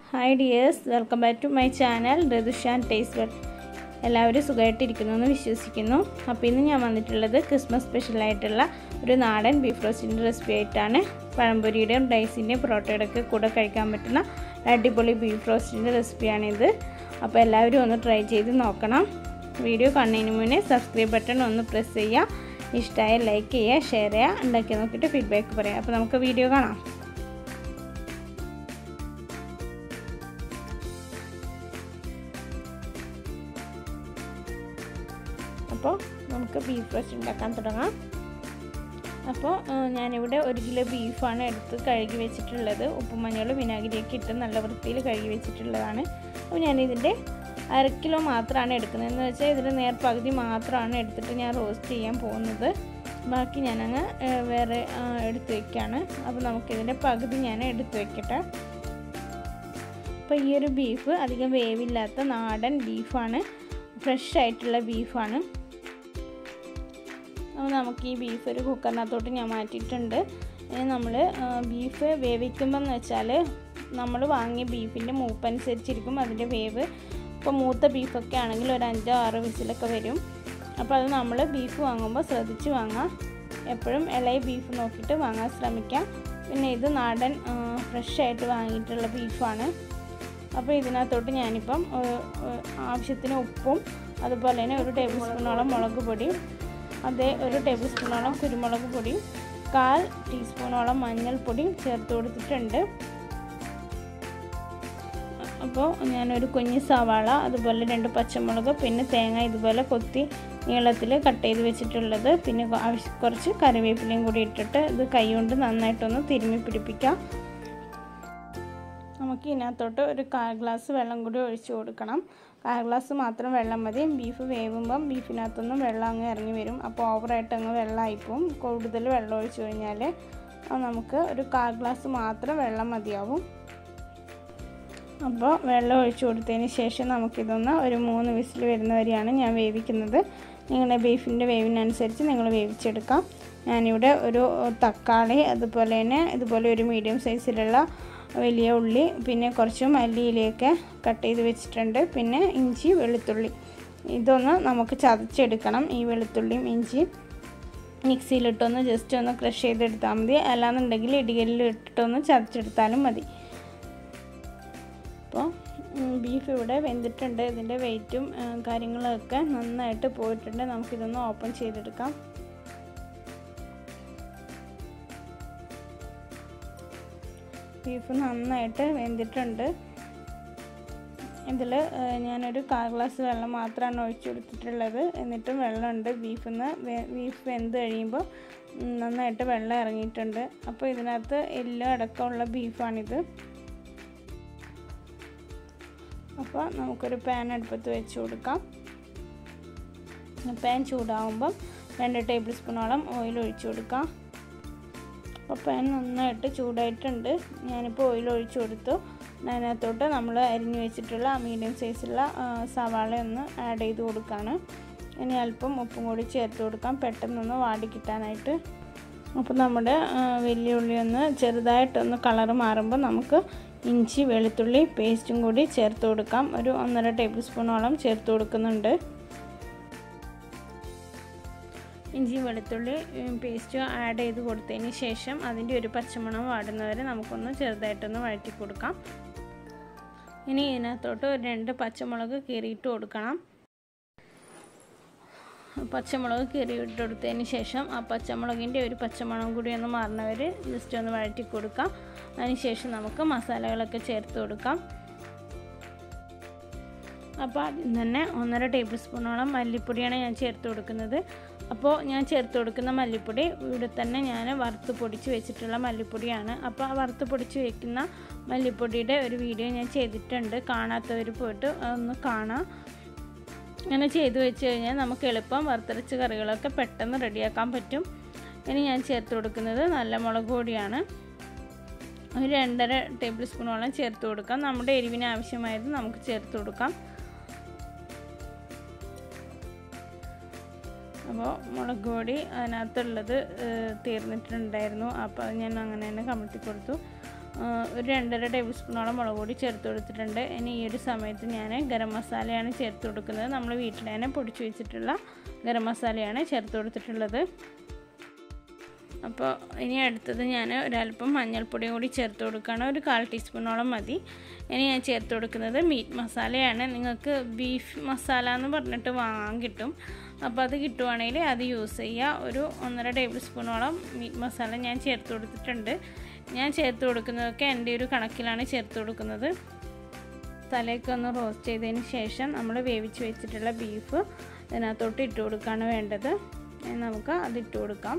hi dears welcome back to my channel Rithushan taste well എല്ലാവരും സുഖമായിട്ടിരിക്കുന്നു എന്ന് വിശ്വസിക്കുന്നു അപ്പോൾ ഇന്ന് ഞാൻ വന്നിട്ടുള്ളത് ക്രിസ്മസ് സ്പെഷ്യലായിട്ടുള്ള ഒരു നാടൻ ബീഫ് റോസ്റ്റിൻ്റെ റെസിപ്പി ആയിട്ടാണ് പഴംപൊരിയുടെയും റൈസിൻ്റെയും പൊറോട്ടയുടെ ഒക്കെ കൂടെ കഴിക്കാൻ പറ്റുന്ന അടിപൊളി ബീഫ് റോസ്റ്റിൻ്റെ റെസിപ്പിയാണിത് അപ്പോൾ എല്ലാവരും ഒന്ന് ട്രൈ ചെയ്ത് നോക്കണം വീഡിയോ കാണുന്നതിന് മുന്നേ സബ്സ്ക്രൈബ് ബട്ടൺ ഒന്ന് പ്രസ് ചെയ്യുക ഇഷ്ടമായ ലൈക്ക് ചെയ്യുക ഷെയർ ചെയ്യുക ഉണ്ടാക്കി നോക്കിയിട്ട് ഫീഡ്ബാക്ക് പറയാം അപ്പോൾ നമുക്ക് വീഡിയോ കാണാം അപ്പോൾ നമുക്ക് ബീഫ് റോസ്റ്റ് ഉണ്ടാക്കാൻ തുടങ്ങാം അപ്പോൾ ഞാനിവിടെ ഒരു കിലോ ബീഫാണ് എടുത്ത് കഴുകി വെച്ചിട്ടുള്ളത് ഉപ്പും മഞ്ഞളും വിനാഗിരിയൊക്കെ ഇട്ട് നല്ല വൃത്തിയിൽ കഴുകി വെച്ചിട്ടുള്ളതാണ് അപ്പോൾ ഞാനിതിൻ്റെ അര കിലോ മാത്രമാണ് എടുക്കുന്നത് എന്ന് വെച്ചാൽ ഇതിൻ്റെ നേർ പകുതി മാത്രമാണ് എടുത്തിട്ട് ഞാൻ റോസ്റ്റ് ചെയ്യാൻ പോകുന്നത് ബാക്കി ഞാനങ്ങ് വേറെ എടുത്ത് വയ്ക്കുകയാണ് അപ്പോൾ നമുക്കിതിൻ്റെ പകുതി ഞാൻ എടുത്ത് വയ്ക്കട്ടെ അപ്പോൾ ഈ ഒരു ബീഫ് അധികം വേവില്ലാത്ത നാടൻ ബീഫാണ് ഫ്രഷ് ആയിട്ടുള്ള ബീഫാണ് അപ്പോൾ നമുക്ക് ഈ ബീഫ് ഒരു കുക്കറിനകത്തോട്ട് ഞാൻ മാറ്റിയിട്ടുണ്ട് ഇനി നമ്മൾ ബീഫ് വേവിക്കുമ്പോൾ എന്ന് വെച്ചാൽ നമ്മൾ വാങ്ങിയ ബീഫിൻ്റെ മൂപ്പനുസരിച്ചിരിക്കും അതിൻ്റെ വേവ് ഇപ്പോൾ മൂത്ത ബീഫൊക്കെ ആണെങ്കിൽ ഒരു അഞ്ചോ ആറോ വിസിലൊക്കെ വരും അപ്പോൾ അത് നമ്മൾ ബീഫ് വാങ്ങുമ്പോൾ ശ്രദ്ധിച്ച് വാങ്ങാം എപ്പോഴും ഇളയ ബീഫ് നോക്കിയിട്ട് വാങ്ങാൻ ശ്രമിക്കാം പിന്നെ ഇത് നാടൻ ഫ്രഷ് ആയിട്ട് വാങ്ങിയിട്ടുള്ള ബീഫാണ് അപ്പോൾ ഇതിനകത്തോട്ട് ഞാനിപ്പം ആവശ്യത്തിന് ഉപ്പും അതുപോലെ തന്നെ ഒരു ടേബിൾ സ്പൂണോളം മുളക് പൊടിയും അതേ ഒരു ടേബിൾ സ്പൂണോളം കുരുമുളക് പൊടിയും കാൽ ടീസ്പൂണോളം മഞ്ഞൾപ്പൊടിയും ചേർത്ത് കൊടുത്തിട്ടുണ്ട് അപ്പോൾ ഞാനൊരു കുഞ്ഞ് സവാള അതുപോലെ രണ്ട് പച്ചമുളക് പിന്നെ തേങ്ങ ഇതുപോലെ കൊത്തി നീളത്തിൽ കട്ട് ചെയ്ത് വെച്ചിട്ടുള്ളത് പിന്നെ ആവശ്യം കുറച്ച് കറിവേപ്പിലയും കൂടി ഇട്ടിട്ട് ഇത് കൈകൊണ്ട് നന്നായിട്ടൊന്ന് തിരുമ്മി പിടിപ്പിക്കാം നമുക്ക് ഇതിനകത്തോട്ട് ഒരു കാൽ ഗ്ലാസ് വെള്ളം കൂടി ഒഴിച്ച് കൊടുക്കണം കാൽ ഗ്ലാസ് മാത്രം വെള്ളം മതി ബീഫ് വേവുമ്പം ബീഫിനകത്തൊന്നും വെള്ളം അങ്ങ് ഇറങ്ങി വരും അപ്പോൾ ഓവറായിട്ട് അങ്ങ് വെള്ളമായിപ്പോവും കൂടുതൽ വെള്ളം ഒഴിച്ച് കഴിഞ്ഞാൽ നമുക്ക് ഒരു കാൽ ഗ്ലാസ് മാത്രം വെള്ളം മതിയാവും അപ്പോൾ വെള്ളം ഒഴിച്ച് കൊടുത്തതിന് ശേഷം നമുക്കിതൊന്ന് ഒരു മൂന്ന് വിസിൽ വരുന്ന വരെയാണ് ഞാൻ വേവിക്കുന്നത് നിങ്ങളുടെ ബീഫിൻ്റെ വേവിനനുസരിച്ച് നിങ്ങൾ വേവിച്ചെടുക്കാം ഞാനിവിടെ ഒരു തക്കാളി അതുപോലെ തന്നെ ഇതുപോലെ ഒരു മീഡിയം സൈസിലുള്ള വലിയ ഉള്ളി പിന്നെ കുറച്ച് മല്ലിയിലേക്ക് കട്ട് ചെയ്ത് വെച്ചിട്ടുണ്ട് പിന്നെ ഇഞ്ചി വെളുത്തുള്ളി ഇതൊന്ന് നമുക്ക് ചതച്ചെടുക്കണം ഈ വെളുത്തുള്ളിയും ഇഞ്ചിയും മിക്സിയിലിട്ടൊന്ന് ജസ്റ്റ് ഒന്ന് ക്രഷ് ചെയ്തെടുത്താൽ മതി അല്ലാന്നുണ്ടെങ്കിൽ ഇടികല്ലിൽ ഇട്ടിട്ടൊന്ന് ചതച്ചെടുത്താലും മതി അപ്പോൾ ബീഫ് ഇവിടെ വെന്തിട്ടുണ്ട് ഇതിൻ്റെ വെയിറ്റും കാര്യങ്ങളൊക്കെ നന്നായിട്ട് പോയിട്ടുണ്ട് നമുക്കിതൊന്ന് ഓപ്പൺ ചെയ്തെടുക്കാം ബീഫ് നന്നായിട്ട് വെന്തിട്ടുണ്ട് ഇതിൽ ഞാനൊരു കാൽ ഗ്ലാസ് വെള്ളം മാത്രമാണ് ഒഴിച്ചു കൊടുത്തിട്ടുള്ളത് എന്നിട്ടും വെള്ളമുണ്ട് ബീഫിൽ നിന്ന് ബീഫ് വെന്ത് കഴിയുമ്പോൾ നന്നായിട്ട് വെള്ളം ഇറങ്ങിയിട്ടുണ്ട് അപ്പോൾ ഇതിനകത്ത് എല്ലാം അടക്കമുള്ള ബീഫാണിത് അപ്പോൾ നമുക്കൊരു പാൻ അടുപ്പത്ത് വെച്ച് കൊടുക്കാം പാൻ ചൂടാവുമ്പം രണ്ട് ടേബിൾ സ്പൂണോളം ഓയിൽ ഒഴിച്ചു കൊടുക്കാം അപ്പോൾ പാൻ നന്നായിട്ട് ചൂടായിട്ടുണ്ട് ഞാനിപ്പോൾ ഓയിൽ ഒഴിച്ചു കൊടുത്തു അതിനകത്തോട്ട് നമ്മൾ അരിഞ്ഞു വെച്ചിട്ടുള്ള മീഡിയം സൈസുള്ള സവാള ഒന്ന് ആഡ് ചെയ്ത് കൊടുക്കുകയാണ് ഇനി അല്പം ഉപ്പും കൂടി ചേർത്ത് കൊടുക്കാം പെട്ടെന്നൊന്ന് വാടി കിട്ടാനായിട്ട് അപ്പോൾ നമ്മുടെ വലിയ ഉള്ളി ഒന്ന് ചെറുതായിട്ടൊന്ന് കളറ് മാറുമ്പോൾ നമുക്ക് ഇഞ്ചി വെളുത്തുള്ളി പേസ്റ്റും കൂടി ചേർത്ത് കൊടുക്കാം ഒരു ഒന്നര ടേബിൾ സ്പൂണോളം ചേർത്ത് കൊടുക്കുന്നുണ്ട് ഇഞ്ചി വെളുത്തുള്ളി പേസ്റ്റ് ആഡ് ചെയ്ത് കൊടുത്തതിന് ശേഷം അതിൻ്റെ ഒരു പച്ചമണം വാടുന്നവരെ നമുക്കൊന്ന് ചെറുതായിട്ടൊന്ന് വഴറ്റി കൊടുക്കാം ഇനി ഇതിനകത്തോട്ട് ഒരു രണ്ട് പച്ചമുളക് കീറിയിട്ട് കൊടുക്കണം പച്ചമുളക് കീറിയിട്ട് കൊടുത്തതിന് ശേഷം ആ പച്ചമുളകിൻ്റെ ഒരു പച്ചമണം കൂടി ഒന്ന് മാറുന്നവർ ജസ്റ്റ് ഒന്ന് വഴറ്റി കൊടുക്കാം അതിനുശേഷം നമുക്ക് മസാലകളൊക്കെ ചേർത്ത് കൊടുക്കാം അപ്പോൾ ആദ്യം തന്നെ ഒന്നര ടേബിൾ സ്പൂണോളം മല്ലിപ്പൊടിയാണ് ഞാൻ ചേർത്ത് കൊടുക്കുന്നത് അപ്പോൾ ഞാൻ ചേർത്ത് കൊടുക്കുന്ന മല്ലിപ്പൊടി ഇവിടെ തന്നെ ഞാൻ വറുത്ത് പൊടിച്ച് വെച്ചിട്ടുള്ള മല്ലിപ്പൊടിയാണ് അപ്പോൾ ആ വറുത്ത് പൊടിച്ച് വെക്കുന്ന മല്ലിപ്പൊടിയുടെ ഒരു വീഡിയോ ഞാൻ ചെയ്തിട്ടുണ്ട് കാണാത്തവർ പോയിട്ട് ഒന്ന് കാണാം അങ്ങനെ ചെയ്ത് വെച്ച് കഴിഞ്ഞാൽ നമുക്ക് എളുപ്പം വറുത്തരച്ച കറികളൊക്കെ പെട്ടെന്ന് റെഡിയാക്കാൻ പറ്റും ഇനി ഞാൻ ചേർത്ത് കൊടുക്കുന്നത് നല്ല മുളക് പൊടിയാണ് ഒരു രണ്ടര ടേബിൾ സ്പൂണോളം ചേർത്ത് കൊടുക്കാം നമ്മുടെ എരിവിന് ആവശ്യമായത് നമുക്ക് ചേർത്ത് കൊടുക്കാം അപ്പോൾ മുളക് പൊടി അതിനകത്തുള്ളത് തീർന്നിട്ടുണ്ടായിരുന്നു അപ്പോൾ അത് ഞാൻ അങ്ങനെ തന്നെ കമഴ്ത്തി കൊടുത്തു ഒരു രണ്ടര ടേബിൾ സ്പൂണോളം മുളക് പൊടി ചേർത്ത് കൊടുത്തിട്ടുണ്ട് ഇനി ഈ ഒരു സമയത്ത് ഞാൻ ഗരം മസാലയാണ് ചേർത്ത് കൊടുക്കുന്നത് നമ്മൾ വീട്ടിൽ തന്നെ പൊടിച്ചു വെച്ചിട്ടുള്ള ഗരം മസാലയാണ് ചേർത്ത് കൊടുത്തിട്ടുള്ളത് അപ്പോൾ ഇനി അടുത്തത് ഞാൻ ഒരല്പം മഞ്ഞൾപ്പൊടിയും കൂടി ചേർത്ത് കൊടുക്കുകയാണ് ഒരു കാൽ ടീസ്പൂണോളം മതി ഇനി ഞാൻ ചേർത്ത് കൊടുക്കുന്നത് മീറ്റ് മസാലയാണ് നിങ്ങൾക്ക് ബീഫ് മസാല എന്ന് പറഞ്ഞിട്ട് വാങ്ങാൻ കിട്ടും അപ്പോൾ അത് കിട്ടുവാണെങ്കിൽ അത് യൂസ് ചെയ്യുക ഒരു ഒന്നര ടേബിൾ സ്പൂണോളം മീറ്റ് മസാല ഞാൻ ചേർത്ത് കൊടുത്തിട്ടുണ്ട് ഞാൻ ചേർത്ത് കൊടുക്കുന്നതൊക്കെ എൻ്റെ ഒരു കണക്കിലാണ് ചേർത്ത് കൊടുക്കുന്നത് തലയൊക്കെ ഒന്ന് റോസ്റ്റ് ചെയ്തതിന് ശേഷം നമ്മൾ വേവിച്ച് വെച്ചിട്ടുള്ള ബീഫ് ഇതിനകത്തോട്ട് ഇട്ട് കൊടുക്കുകയാണ് വേണ്ടത് നമുക്ക് അത് ഇട്ട് കൊടുക്കാം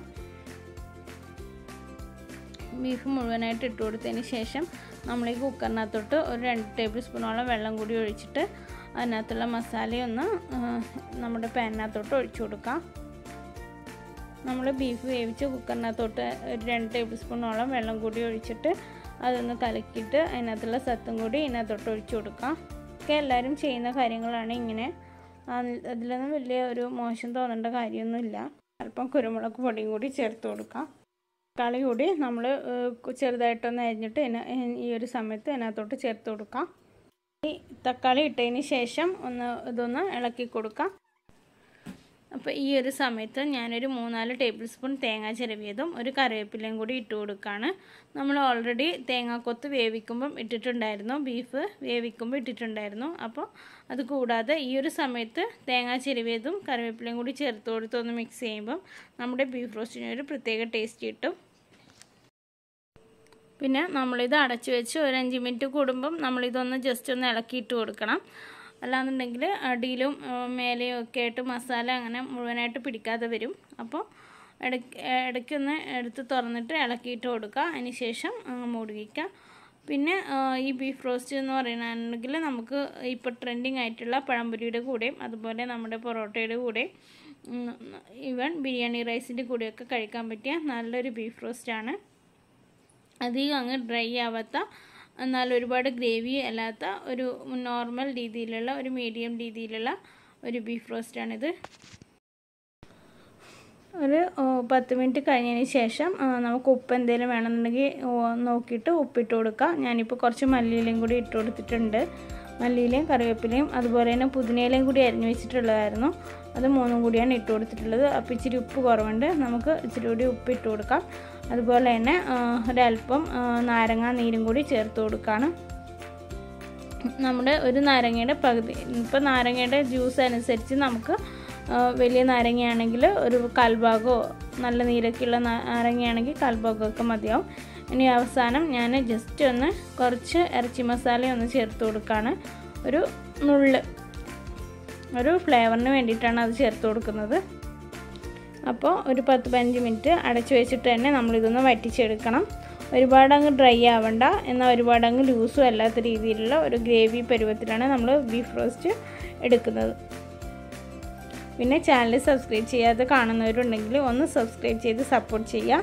ബീഫ് മുഴുവനായിട്ട് ഇട്ട് കൊടുത്തതിന് ശേഷം നമ്മൾ ഈ കുക്കറിനകത്തോട്ട് ഒരു രണ്ട് ടേബിൾ സ്പൂണോളം വെള്ളം കൂടി ഒഴിച്ചിട്ട് അതിനകത്തുള്ള മസാലയൊന്ന് നമ്മുടെ പാനിനകത്തോട്ട് ഒഴിച്ചു കൊടുക്കാം നമ്മൾ ബീഫ് വേവിച്ച് കുക്കറിനകത്തോട്ട് ഒരു രണ്ട് ടേബിൾ സ്പൂണോളം വെള്ളം കൂടി ഒഴിച്ചിട്ട് അതൊന്ന് കലക്കിയിട്ട് അതിനകത്തുള്ള സത്തും കൂടി ഇതിനകത്തോട്ട് ഒഴിച്ചു കൊടുക്കാം ഒക്കെ എല്ലാവരും ചെയ്യുന്ന കാര്യങ്ങളാണ് ഇങ്ങനെ അതിലൊന്നും വലിയ ഒരു മോശം തോന്നേണ്ട കാര്യമൊന്നുമില്ല അല്പം കുരുമുളക് പൊടിയും കൂടി ചേർത്ത് കൊടുക്കാം തക്കാളി കൂടി നമ്മൾ ചെറുതായിട്ടൊന്ന് അരിഞ്ഞിട്ട് ഈ ഒരു സമയത്ത് അതിനകത്തോട്ട് ചേർത്ത് കൊടുക്കാം ഈ തക്കാളി ഇട്ടതിന് ശേഷം ഒന്ന് ഇതൊന്ന് ഇളക്കി കൊടുക്കാം അപ്പോൾ ഈ ഒരു സമയത്ത് ഞാനൊരു മൂന്നാല് ടേബിൾ സ്പൂൺ തേങ്ങ ചിരവിയതും ഒരു കറിവേപ്പിലയും കൂടി ഇട്ട് കൊടുക്കുകയാണ് നമ്മൾ ഓൾറെഡി തേങ്ങാക്കൊത്ത് വേവിക്കുമ്പം ഇട്ടിട്ടുണ്ടായിരുന്നു ബീഫ് വേവിക്കുമ്പോൾ ഇട്ടിട്ടുണ്ടായിരുന്നു അപ്പോൾ അത് കൂടാതെ ഈ ഒരു സമയത്ത് തേങ്ങ ചിരവിയതും കറിവേപ്പിലയും കൂടി ചേർത്ത് കൊടുത്ത് ഒന്ന് മിക്സ് ചെയ്യുമ്പം നമ്മുടെ ബീഫ് റോസ്റ്റിന് ഒരു പ്രത്യേക ടേസ്റ്റ് കിട്ടും പിന്നെ നമ്മളിത് അടച്ചു വെച്ച് ഒരു അഞ്ച് മിനിറ്റ് കൂടുമ്പം നമ്മളിതൊന്ന് ജസ്റ്റ് ഒന്ന് ഇളക്കിയിട്ട് കൊടുക്കണം അല്ലാന്നുണ്ടെങ്കിൽ അടിയിലും മേലെയും ഒക്കെ ആയിട്ട് മസാല അങ്ങനെ മുഴുവനായിട്ട് പിടിക്കാതെ വരും അപ്പോൾ ഇടയ്ക്ക് ഇടയ്ക്കൊന്ന് എടുത്ത് തുറന്നിട്ട് ഇളക്കിയിട്ട് കൊടുക്കുക അതിന് ശേഷം മൂടി വയ്ക്കുക പിന്നെ ഈ ബീഫ് റോസ്റ്റ് എന്ന് പറയുകയാണെങ്കിൽ നമുക്ക് ഇപ്പോൾ ട്രെൻഡിങ് ആയിട്ടുള്ള പഴംപൊരിയുടെ കൂടെയും അതുപോലെ നമ്മുടെ പൊറോട്ടയുടെ കൂടെയും ഈവൻ ബിരിയാണി റൈസിൻ്റെ കൂടെയൊക്കെ കഴിക്കാൻ പറ്റിയ നല്ലൊരു ബീഫ് റോസ്റ്റാണ് അധികം അങ്ങ് ഡ്രൈ ആവാത്ത എന്നാൽ ഒരുപാട് ഗ്രേവി അല്ലാത്ത ഒരു നോർമൽ രീതിയിലുള്ള ഒരു മീഡിയം രീതിയിലുള്ള ഒരു ബീഫ് റോസ്റ്റാണിത് ഒരു പത്ത് മിനിറ്റ് കഴിഞ്ഞതിന് ശേഷം നമുക്ക് ഉപ്പ് എന്തെങ്കിലും വേണമെന്നുണ്ടെങ്കിൽ നോക്കിയിട്ട് ഉപ്പിട്ട് കൊടുക്കാം ഞാനിപ്പോൾ കുറച്ച് മല്ലിയിലയും കൂടി ഇട്ട് കൊടുത്തിട്ടുണ്ട് മല്ലിയിലയും കറിവേപ്പിലയും അതുപോലെ തന്നെ പുതിനയിലയും കൂടി അരിഞ്ഞു വെച്ചിട്ടുള്ളതായിരുന്നു അത് മൂന്നും കൂടിയാണ് ഇട്ട് കൊടുത്തിട്ടുള്ളത് അപ്പോൾ ഇച്ചിരി ഉപ്പ് കുറവുണ്ട് നമുക്ക് ഇച്ചിരി കൂടി ഉപ്പ് ഇട്ട് കൊടുക്കാം അതുപോലെ തന്നെ ഒരല്പം നാരങ്ങ നീരും കൂടി ചേർത്ത് കൊടുക്കുകയാണ് നമ്മുടെ ഒരു നാരങ്ങയുടെ പകുതി ഇപ്പോൾ നാരങ്ങയുടെ ജ്യൂസ് അനുസരിച്ച് നമുക്ക് വലിയ നാരങ്ങയാണെങ്കിൽ ഒരു കാൽഭാഗമോ നല്ല നീരൊക്കെയുള്ള നാരങ്ങയാണെങ്കിൽ കാൽഭാഗമൊക്കെ മതിയാവും ഇനി അവസാനം ഞാൻ ജസ്റ്റ് ഒന്ന് കുറച്ച് ഇറച്ചി മസാല ഒന്ന് ചേർത്ത് കൊടുക്കുകയാണ് ഒരു നുള്ള് ഒരു ഫ്ലേവറിന് വേണ്ടിയിട്ടാണ് അത് ചേർത്ത് കൊടുക്കുന്നത് അപ്പോൾ ഒരു പത്ത് പതിനഞ്ച് മിനിറ്റ് അടച്ചു വെച്ചിട്ട് തന്നെ നമ്മളിതൊന്ന് വറ്റിച്ചെടുക്കണം ഒരുപാട് അങ്ങ് ഡ്രൈ ആവണ്ട എന്നാൽ ഒരുപാട് അങ്ങ് ലൂസും അല്ലാത്ത രീതിയിലുള്ള ഒരു ഗ്രേവി പരുവത്തിലാണ് നമ്മൾ ബീഫ് റോസ്റ്റ് എടുക്കുന്നത് പിന്നെ ചാനൽ സബ്സ്ക്രൈബ് ചെയ്യാതെ കാണുന്നവരുണ്ടെങ്കിൽ ഒന്ന് സബ്സ്ക്രൈബ് ചെയ്ത് സപ്പോർട്ട് ചെയ്യുക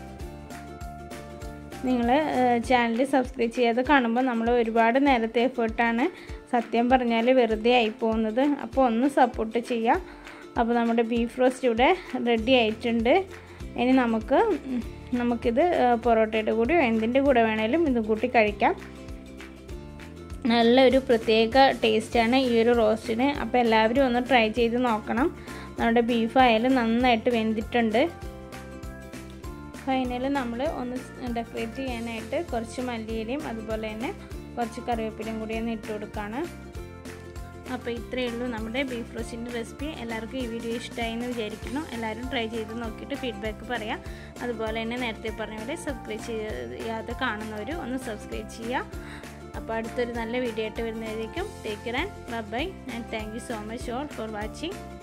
നിങ്ങൾ ചാനൽ സബ്സ്ക്രൈബ് ചെയ്യാതെ കാണുമ്പോൾ നമ്മൾ ഒരുപാട് നേരത്തെ എഫേർട്ടാണ് സത്യം പറഞ്ഞാൽ വെറുതെ ആയി പോകുന്നത് അപ്പോൾ ഒന്ന് സപ്പോർട്ട് ചെയ്യുക അപ്പോൾ നമ്മുടെ ബീഫ് റോസ്റ്റ് ഇവിടെ റെഡി ആയിട്ടുണ്ട് ഇനി നമുക്ക് നമുക്കിത് പൊറോട്ടയുടെ കൂടെയോ എന്തിൻ്റെ കൂടെ വേണേലും ഇത് കൂട്ടി കഴിക്കാം നല്ലൊരു പ്രത്യേക ടേസ്റ്റാണ് ഈ ഒരു റോസ്റ്റിന് അപ്പോൾ എല്ലാവരും ഒന്ന് ട്രൈ ചെയ്ത് നോക്കണം നമ്മുടെ ബീഫ് ആയാലും നന്നായിട്ട് വെന്തിട്ടുണ്ട് ഫൈനൽ നമ്മൾ ഒന്ന് ഡെക്കറേറ്റ് ചെയ്യാനായിട്ട് കുറച്ച് മല്ലിയിലയും അതുപോലെ തന്നെ കുറച്ച് കറിവേപ്പിലയും കൂടി ഒന്ന് ഇട്ട് കൊടുക്കുകയാണ് അപ്പോൾ ഇത്രയേ ഉള്ളൂ നമ്മുടെ ബീഫ് റോസ്റ്റിൻ്റെ റെസിപ്പി എല്ലാവർക്കും ഈ വീഡിയോ ഇഷ്ടമായി എന്ന് വിചാരിക്കുന്നു എല്ലാവരും ട്രൈ ചെയ്ത് നോക്കിയിട്ട് ഫീഡ്ബാക്ക് പറയാം അതുപോലെ തന്നെ നേരത്തെ പറഞ്ഞ പോലെ സബ്സ്ക്രൈബ് ചെയ്യാതെ കാണുന്നവർ ഒന്ന് സബ്സ്ക്രൈബ് ചെയ്യുക അപ്പോൾ അടുത്തൊരു നല്ല വീഡിയോ ആയിട്ട് വരുന്നതായിരിക്കും take care and bye and thank you so much all for watching